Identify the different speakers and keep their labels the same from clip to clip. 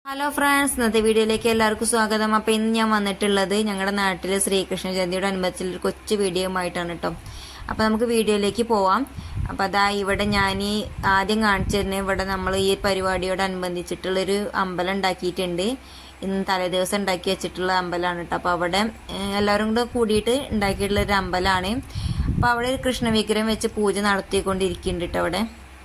Speaker 1: hello friends ഇന്നത്തെ വീഡിയോയിലേക്ക് എല്ലാവർക്കും സ്വാഗതം അപ്പൊ ഇന്ന് ഞാൻ വന്നിട്ടുള്ളത് ഞങ്ങളുടെ നാട്ടിലെ ശ്രീകൃഷ്ണ ജയന്തിയോട് അനുബന്ധിച്ചുള്ള ഒരു കൊച്ചു വീഡിയോയുമായിട്ടാണ് കേട്ടോ അപ്പൊ നമുക്ക് വീഡിയോയിലേക്ക് പോവാം അപ്പൊ അതാ ഇവിടെ ഞാൻ ഈ ആദ്യം കാണിച്ചിരുന്ന ഇവിടെ നമ്മൾ ഈ പരിപാടിയോട് അനുബന്ധിച്ചിട്ടുള്ളൊരു അമ്പലം ഉണ്ടാക്കിയിട്ടുണ്ട് ഇന്ന് തലേദിവസം ഉണ്ടാക്കി വെച്ചിട്ടുള്ള അമ്പലമാണ് കേട്ടോ അപ്പൊ അവിടെ ഏഹ്, എല്ലാവരും കൂടെ കൂടിയിട്ട് ഉണ്ടാക്കിയിട്ടുള്ള ഒരു അമ്പലമാണ് അപ്പൊ അവിടെ ഒരു കൃഷ്ണ വിഗ്രഹം വെച്ച് പൂജ നടത്തിക്കൊണ്ടിരിക്കുന്നുണ്ട് കേട്ടോ അവിടെ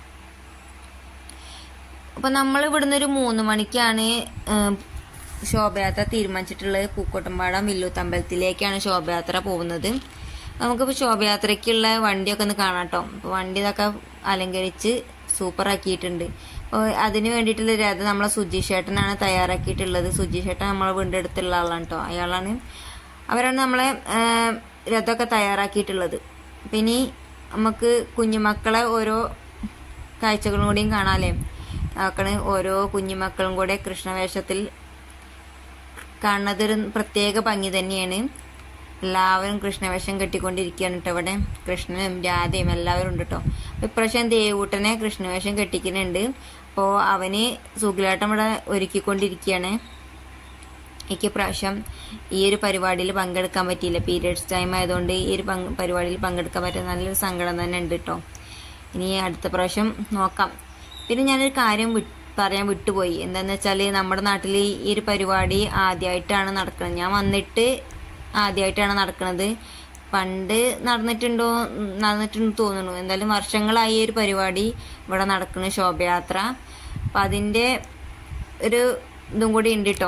Speaker 1: അപ്പൊ നമ്മൾ ഇവിടുന്ന് ഒരു മൂന്ന് മണിക്കാണ് ഏം, ശോഭയാത്ര തീരുമാനിച്ചിട്ടുള്ളത് പൂക്കോട്ടമ്പാടം വില്ലൂത്തമ്പലത്തിലേക്കാണ് ശോഭയാത്ര പോകുന്നത് നമുക്കിപ്പോൾ ശോഭയാത്രയ്ക്കുള്ള വണ്ടിയൊക്കെ ഒന്ന് കാണാം കേട്ടോ അപ്പോൾ വണ്ടി ഇതൊക്കെ അലങ്കരിച്ച് സൂപ്പർ ആക്കിയിട്ടുണ്ട് അപ്പോൾ അതിന് വേണ്ടിയിട്ടുള്ള രഥം നമ്മളെ സുജീഷ് ചേട്ടനാണ് തയ്യാറാക്കിയിട്ടുള്ളത് സുജീഷ് ചേട്ടൻ നമ്മളെ വീടിൻ്റെ അടുത്തുള്ള ആളാണ് കേട്ടോ അയാളാണ് അവരാണ് നമ്മളെ ഏം, രഥമൊക്കെ തയ്യാറാക്കിയിട്ടുള്ളത് പിന്നെ നമുക്ക് കുഞ്ഞുമക്കളെ ഓരോ കാഴ്ചകളും കൂടിയും കാണാല്ലേ ആക്കണ് ഓരോ കുഞ്ഞുമക്കളും കൂടെ കൃഷ്ണവേഷത്തിൽ കാണുന്നത് ഒരു പ്രത്യേക ഭംഗി തന്നെയാണ് എല്ലാവരും കൃഷ്ണവേഷം കെട്ടിക്കൊണ്ടിരിക്കുകയാണ് കേട്ടോ ഇവിടെ കൃഷ്ണനും രാധയും എല്ലാവരും ഉണ്ട് കേട്ടോ അപ്പൊ ഇപ്രാവശ്യം ദേവൂട്ടനെ കൃഷ്ണവേഷം കെട്ടിക്കുന്നുണ്ട് അപ്പോൾ അവന് സുഖിലാട്ടം ഇവിടെ ഒരുക്കിക്കൊണ്ടിരിക്കുകയാണ് എനിക്ക് പ്രാവശ്യം ഈ ഒരു പരിപാടിയിൽ പങ്കെടുക്കാൻ പറ്റിയില്ല പീരിയഡ്സ് ടൈം ആയതുകൊണ്ട് ഈ ഒരു പങ്ക് പരിപാടിയിൽ പങ്കെടുക്കാൻ പറ്റിയ നല്ലൊരു സങ്കടം തന്നെ ഉണ്ട് കേട്ടോ ഇനി അടുത്ത പ്രാവശ്യം നോക്കാം പിന്നെ ഞാനൊരു കാര്യം വി പറയാൻ വിട്ടുപോയി എന്താന്ന് വെച്ചാൽ നമ്മുടെ നാട്ടിൽ ഈ ഒരു പരിപാടി ആദ്യമായിട്ടാണ് നടക്കുന്നത് ഞാൻ വന്നിട്ട് ആദ്യമായിട്ടാണ് നടക്കുന്നത് പണ്ട് നടന്നിട്ടുണ്ടോ ഉം, നടന്നിട്ടുണ്ടെന്ന് തോന്നുന്നു എന്തായാലും വർഷങ്ങളായി ഈ ഒരു പരിപാടി ഇവിടെ നടക്കുന്ന ശോഭയാത്ര അപ്പം അതിൻ്റെ ഒരു ഇതും കൂടി ഉണ്ട് കേട്ടോ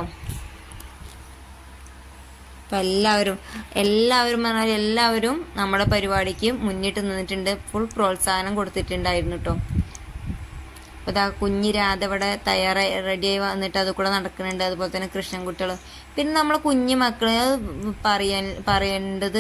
Speaker 1: അപ്പം എല്ലാവരും എല്ലാവരും പറഞ്ഞാൽ എല്ലാവരും നമ്മുടെ പരിപാടിക്ക് മുന്നിട്ട് നിന്നിട്ടുണ്ട് ഫുൾ പ്രോത്സാഹനം കൊടുത്തിട്ടുണ്ടായിരുന്നു കേട്ടോ അപ്പോൾ ഇതാ കുഞ്ഞി രാധ ഇവിടെ തയ്യാറായി റെഡിയായി വന്നിട്ട് അത് കൂടെ നടക്കുന്നുണ്ട് അതുപോലെ തന്നെ കൃഷ്ണൻകുട്ടികൾ പിന്നെ നമ്മളെ കുഞ്ഞു മക്കളെ അത് പറയാൻ പറയേണ്ടത്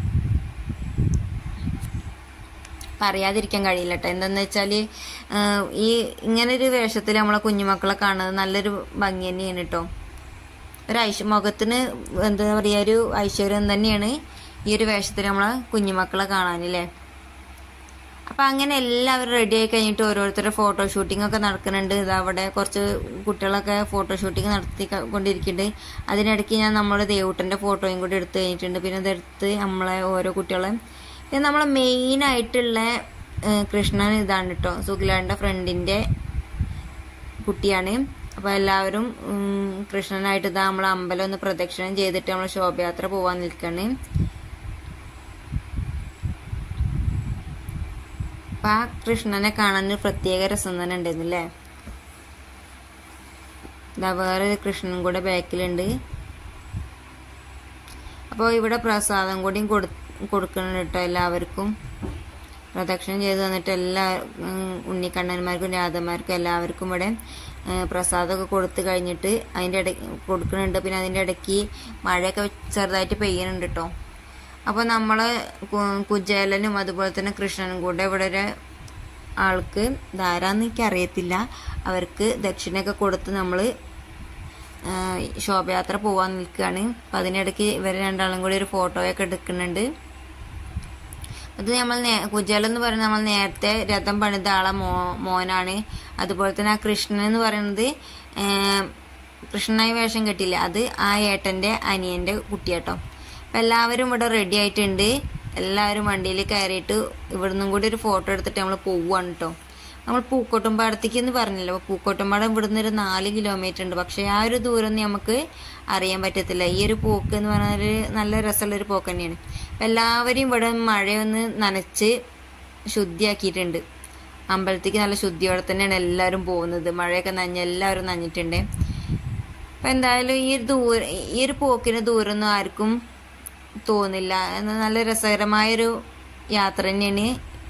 Speaker 1: പറയാതിരിക്കാൻ കഴിയില്ല കേട്ടോ എന്താന്ന് വെച്ചാൽ ഈ ഇങ്ങനെ ഒരു വേഷത്തിൽ നമ്മളെ കുഞ്ഞുമക്കളെ കാണുന്നത് നല്ലൊരു ഭംഗി തന്നെയാണ് കേട്ടോ ഒരു ഐശ്വ മുഖത്തിന് എന്താ പറയുക ഒരു ഐശ്വര്യം തന്നെയാണ് ഈ ഒരു വേഷത്തിൽ നമ്മളെ കുഞ്ഞുമക്കളെ കാണാനില്ലേ അപ്പൊ അങ്ങനെ എല്ലാവരും റെഡി ആയി കഴിഞ്ഞിട്ട് ഓരോരുത്തരുടെ ഫോട്ടോ ഷൂട്ടിംഗ് ഒക്കെ നടക്കുന്നുണ്ട് ഇത് അവിടെ കുറച്ച് കുട്ടികളൊക്കെ ഫോട്ടോ ഷൂട്ടിംഗ് നടത്തി ക- കൊണ്ടിരിക്കുന്നുണ്ട് അതിനിടയ്ക്ക് ഞാൻ നമ്മുടെ ദേവൂട്ടന്റെ ഫോട്ടോയും കൂടി എടുത്തു കഴിഞ്ഞിട്ടുണ്ട് പിന്നെ ഇതെടുത്ത് നമ്മളെ ഓരോ കുട്ടികളെ പിന്നെ നമ്മളെ മെയിൻ ആയിട്ടുള്ള ഏഹ്, കൃഷ്ണൻ ഇതാണ് കേട്ടോ സുഖിലാന്റെ ഫ്രണ്ടിന്റെ കുട്ടിയാണ് അപ്പൊ എല്ലാവരും ഉം, കൃഷ്ണനായിട്ട് ഇതാ നമ്മളെ അമ്പലം ഒന്ന് പ്രദക്ഷിണം ചെയ്തിട്ട് നമ്മൾ ശോഭയാത്ര പോവാൻ നിൽക്കാണ് അപ്പൊ ആ കൃഷ്ണനെ കാണാൻ ഒരു പ്രത്യേക രസം തന്നെ ഉണ്ടായിരുന്നില്ലേ ഇതാ വേറെ ഒരു കൃഷ്ണനും കൂടെ ബാക്കിലുണ്ട് അപ്പോൾ ഇവിടെ പ്രസാദം കൂടിയും കൊടു കൊടുക്കണം കേട്ടോ എല്ലാവർക്കും പ്രദക്ഷിണം ചെയ്ത് തന്നിട്ട് എല്ലാ ഉം, ഉണ്ണിക്കണ്ണന്മാർക്കും രാധന്മാർക്കും എല്ലാവർക്കും ഇവിടെ ഏഹ്, പ്രസാദമൊക്കെ കൊടുത്തു കഴിഞ്ഞിട്ട് അതിൻ്റെ ഇടയ്ക്ക് കൊടുക്കുന്നുണ്ട് പിന്നെ അതിൻ്റെ ഇടയ്ക്ക് മഴയൊക്കെ ചെറുതായിട്ട് പെയ്യുന്നുണ്ട് കേട്ടോ അപ്പോൾ നമ്മൾ കുജേലനും അതുപോലെ തന്നെ കൃഷ്ണനും കൂടെ ഇവിടെ ഒരു ആൾക്ക് ധാരാന്ന് എനിക്ക് അറിയത്തില്ല അവർക്ക് ദക്ഷിണയൊക്കെ കൊടുത്ത് നമ്മൾ ശോഭയാത്ര പോവാൻ നിൽക്കുകയാണ് അപ്പം അതിനിടയ്ക്ക് ഇവർ രണ്ടാളും കൂടി ഒരു ഫോട്ടോയൊക്കെ എടുക്കുന്നുണ്ട് അത് നമ്മൾ നേ- കുജേലൻ എന്ന് പറയുന്നത് നമ്മൾ നേരത്തെ രഥം പണിത ആളെ മോ മോനാണ് അതുപോലെ തന്നെ ആ കൃഷ്ണൻ എന്ന് പറയുന്നത് ഏം, കൃഷ്ണനായി വേഷം കെട്ടില്ല അത് ആ ഏട്ടന്റെ അനിയന്റെ കുട്ടിയാട്ടോ അപ്പൊ എല്ലാവരും ഇവിടെ റെഡി ആയിട്ടുണ്ട് എല്ലാവരും വണ്ടിയിൽ കയറിയിട്ട് ഇവിടുന്നും കൂടി ഒരു ഫോട്ടോ എടുത്തിട്ട് നമ്മൾ പോവുകയാണ് കേട്ടോ നമ്മൾ പൂക്കോട്ടുംപാടത്തേക്ക് എന്ന് പറഞ്ഞല്ലോ അപ്പൊ പൂക്കോട്ടുംപാടം ഇവിടുന്ന് ഒരു നാല് കിലോമീറ്റർ ഉണ്ട് പക്ഷെ ആ ഒരു ദൂരം ഒന്നും നമുക്ക് അറിയാൻ പറ്റത്തില്ല ഈ ഒരു പോക്ക് എന്ന് പറഞ്ഞാൽ ഒരു നല്ല രസമുള്ള ഒരു പോക്ക് തന്നെയാണ് അപ്പൊ എല്ലാവരും ഇവിടെ മഴയൊന്ന് നനച്ച് ശുദ്ധിയാക്കിയിട്ടുണ്ട് അമ്പലത്തേക്ക് നല്ല ശുദ്ധിയോടെ തന്നെയാണ് എല്ലാവരും പോകുന്നത് മഴയൊക്കെ നനഞ്ഞ് എല്ലാവരും നനഞ്ഞിട്ടുണ്ട് അപ്പൊ എന്തായാലും ഈ ഒരു ദൂരം ഈ ഒരു പോക്കിന് ദൂരമൊന്നും ആർക്കും തോന്നില്ല എന്നാൽ നല്ല രസകരമായൊരു യാത്ര തന്നെയാണ്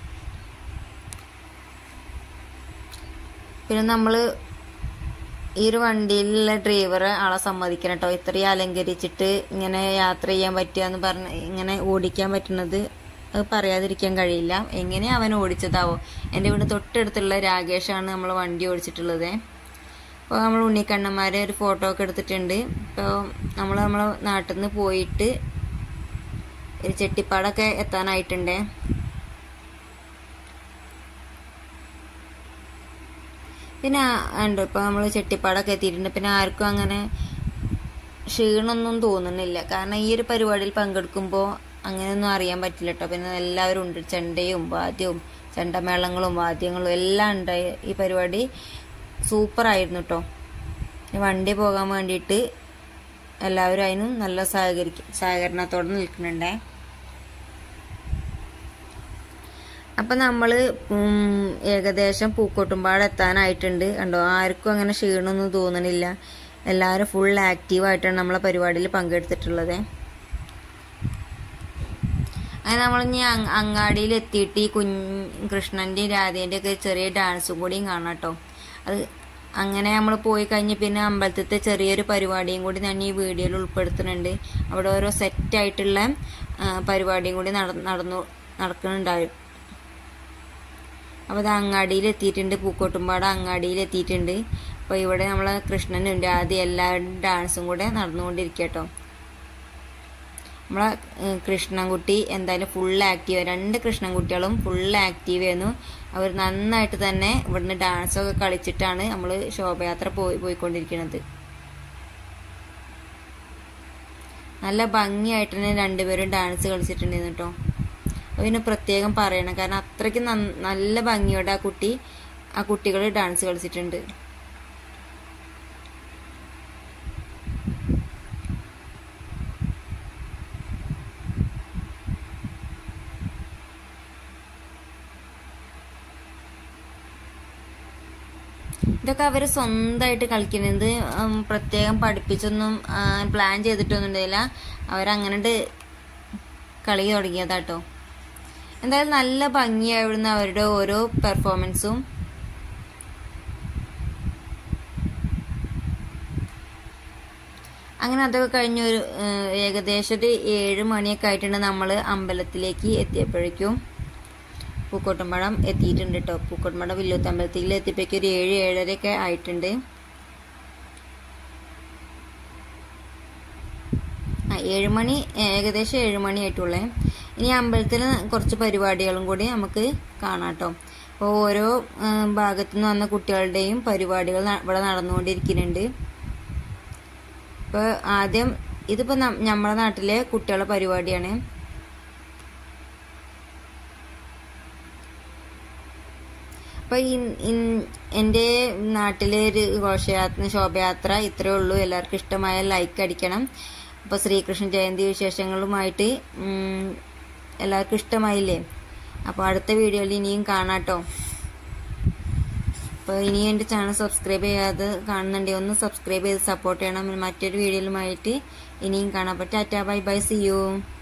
Speaker 1: പിന്നെ നമ്മള് ഈ ഒരു വണ്ടിയിലുള്ള ഡ്രൈവറെ ആളെ സമ്മതിക്കണം കേട്ടോ ഇത്രയും അലങ്കരിച്ചിട്ട് ഇങ്ങനെ യാത്ര ചെയ്യാൻ പറ്റുക എന്ന് പറഞ്ഞ് ഇങ്ങനെ ഓടിക്കാൻ പറ്റുന്നത് അത് പറയാതിരിക്കാൻ കഴിയില്ല എങ്ങനെ അവൻ ഓടിച്ചതാവോ എൻ്റെ വീട് തൊട്ടടുത്തുള്ള രാകേഷാണ് നമ്മൾ വണ്ടി ഓടിച്ചിട്ടുള്ളത് അപ്പോൾ നമ്മൾ ഉണ്ണിക്കണ്ണന്മാരെ ഒരു ഫോട്ടോ ഒക്കെ എടുത്തിട്ടുണ്ട് ഇപ്പോൾ നമ്മൾ നമ്മളെ നാട്ടിൽ നിന്ന് പോയിട്ട് ഒരു ചെട്ടിപ്പാടൊക്കെ എത്താനായിട്ടുണ്ടേ പിന്നെ ആ- ഉണ്ട് ഇപ്പൊ നമ്മൾ ചെട്ടിപ്പാടൊക്കെ എത്തിയിട്ടുണ്ട് പിന്നെ ആർക്കും അങ്ങനെ ക്ഷീണമൊന്നും തോന്നുന്നില്ല കാരണം ഈ ഒരു പരിപാടിയിൽ പങ്കെടുക്കുമ്പോൾ അങ്ങനെയൊന്നും അറിയാൻ പറ്റില്ല കേട്ടോ പിന്നെ എല്ലാവരും ഉണ്ട് ചെണ്ടയും വാദ്യവും ചെണ്ടമേളങ്ങളും വാദ്യങ്ങളും എല്ലാം ഉണ്ട് ഈ പരിപാടി സൂപ്പറായിരുന്നു കേട്ടോ ഈ വണ്ടി പോകാൻ വേണ്ടിയിട്ട് എല്ലാവരും അതിനും നല്ല സഹകരിക്കും സഹകരണത്തോടെ നിൽക്കുന്നുണ്ടേ അപ്പം നമ്മൾ ഏകദേശം പൂക്കോട്ടുംപാട് എത്താനായിട്ടുണ്ട് കണ്ടോ ആർക്കും അങ്ങനെ ക്ഷീണമൊന്നും തോന്നണില്ല എല്ലാവരും ഫുൾ ആക്റ്റീവായിട്ടാണ് നമ്മളെ പരിപാടിയിൽ പങ്കെടുത്തിട്ടുള്ളത് അങ്ങനെ നമ്മളിനി അങ് അങ്ങാടിയിൽ എത്തിയിട്ട് ഈ കുഞ്ഞ് കൃഷ്ണൻ്റെയും രാധേൻ്റെ ഒക്കെ ചെറിയ ഡാൻസും കൂടിയും കാണാം കേട്ടോ അത് അങ്ങനെ നമ്മൾ പോയി കഴിഞ്ഞ് പിന്നെ അമ്പലത്തിലത്തെ ചെറിയൊരു പരിപാടിയും കൂടി ഞാൻ ഈ വീഡിയോയിൽ ഉൾപ്പെടുത്തുന്നുണ്ട് അവിടെ ഓരോ സെറ്റായിട്ടുള്ള പരിപാടിയും കൂടി നട നടന്നു നടക്കുന്നുണ്ടായിരുന്നു അപ്പോൾ അത് അങ്ങാടിയിൽ എത്തിയിട്ടുണ്ട് പൂക്കോട്ടുംപാട് അങ്ങാടിയിൽ എത്തിയിട്ടുണ്ട് അപ്പോൾ ഇവിടെ നമ്മളെ കൃഷ്ണനും രാധയും എല്ലാവരും ഡാൻസും കൂടെ നടന്നുകൊണ്ടിരിക്കുക കേട്ടോ നമ്മളെ ഏഹ്, കൃഷ്ണൻകുട്ടി എന്തായാലും ഫുൾ ആക്റ്റീവ് രണ്ട് കൃഷ്ണൻകുട്ടികളും ഫുൾ ആക്റ്റീവ് ആയിരുന്നു അവർ നന്നായിട്ട് തന്നെ ഇവിടുന്ന് ഡാൻസൊക്കെ കളിച്ചിട്ടാണ് നമ്മൾ ശോഭയാത്ര പോയി പോയിക്കൊണ്ടിരിക്കുന്നത് നല്ല ഭംഗിയായിട്ട് തന്നെ രണ്ടുപേരും ഡാൻസ് കളിച്ചിട്ടുണ്ടായിരുന്നു കേട്ടോ അത് പിന്നെ പ്രത്യേകം പറയണം കാരണം അത്രയ്ക്ക് നന്ന- നല്ല ഭംഗിയോടെ ആ കുട്ടി ആ കുട്ടികൾ ഡാൻസ് കളിച്ചിട്ടുണ്ട് ഇതൊക്കെ അവർ സ്വന്തമായിട്ട് കളിക്കുന്നത് ഉം, പ്രത്യേകം പഠിപ്പിച്ചൊന്നും ആ, പ്ലാൻ ചെയ്തിട്ടൊന്നും ഉണ്ടായില്ല അവരങ്ങനെ കളി തുടങ്ങിയതാട്ടോ എന്തായാലും നല്ല ഭംഗിയായിരുന്നു അവരുടെ ഓരോ പെർഫോമൻസും അങ്ങനെ അതൊക്കെ കഴിഞ്ഞ് ഒരു ഏഹ്, ഏകദേശം ഒരു ഏഴ് മണിയൊക്കെ ആയിട്ടുണ്ട് നമ്മൾ അമ്പലത്തിലേക്ക് എത്തിയപ്പോഴേക്കും പൂക്കോട്ടുംപഴം എത്തിയിട്ടുണ്ട് കേട്ടോ പൂക്കോട്ടുംപഴം വില്ലൂത്തമ്പലത്തിൽ എത്തിയപ്പോഴേക്കും ഒരു ഏഴ് ഏഴരയൊക്കെ ആയിട്ടുണ്ട് ആ ഏഴ് മണി ഏകദേശം ഏഴ് മണി ആയിട്ടുള്ളേ ഇനി അമ്പലത്തിൽ കുറച്ച് പരിപാടികളും കൂടി നമുക്ക് കാണാം കേട്ടോ അപ്പോൾ ഓരോ ആ, ഭാഗത്തു നിന്ന് വന്ന കുട്ടികളുടെയും പരിപാടികൾ ന- ഇവിടെ നടന്നുകൊണ്ടിരിക്കുന്നുണ്ട് ഇപ്പോൾ ആദ്യം ഇതിപ്പോൾ നമ്മുടെ നാട്ടിലെ കുട്ടികളുടെ പരിപാടിയാണ് അപ്പോൾ എൻ്റെ നാട്ടിലെ ഒരു ഘോഷയാത്ര ശോഭയാത്ര ഇത്രയേ ഉള്ളൂ എല്ലാവർക്കും ഇഷ്ടമായ ലൈക്ക് അടിക്കണം അപ്പോൾ ശ്രീകൃഷ്ണ ജയന്തി വിശേഷങ്ങളുമായിട്ട് ഉം, എല്ലാവർക്കും ഇഷ്ടമായില്ലേ അപ്പോൾ അടുത്ത വീഡിയോയിൽ ഇനിയും കാണാട്ടോ അപ്പോൾ ഇനിയും എൻ്റെ ചാനൽ സബ്സ്ക്രൈബ് ചെയ്യാതെ കാണുന്നുണ്ടെങ്കിൽ ഒന്ന് സബ്സ്ക്രൈബ് ചെയ്ത് സപ്പോർട്ട് ചെയ്യണം മറ്റൊരു വീഡിയോയിലുമായിട്ട് ഇനിയും കാണാം അപ്പോൾ tata bye bye see U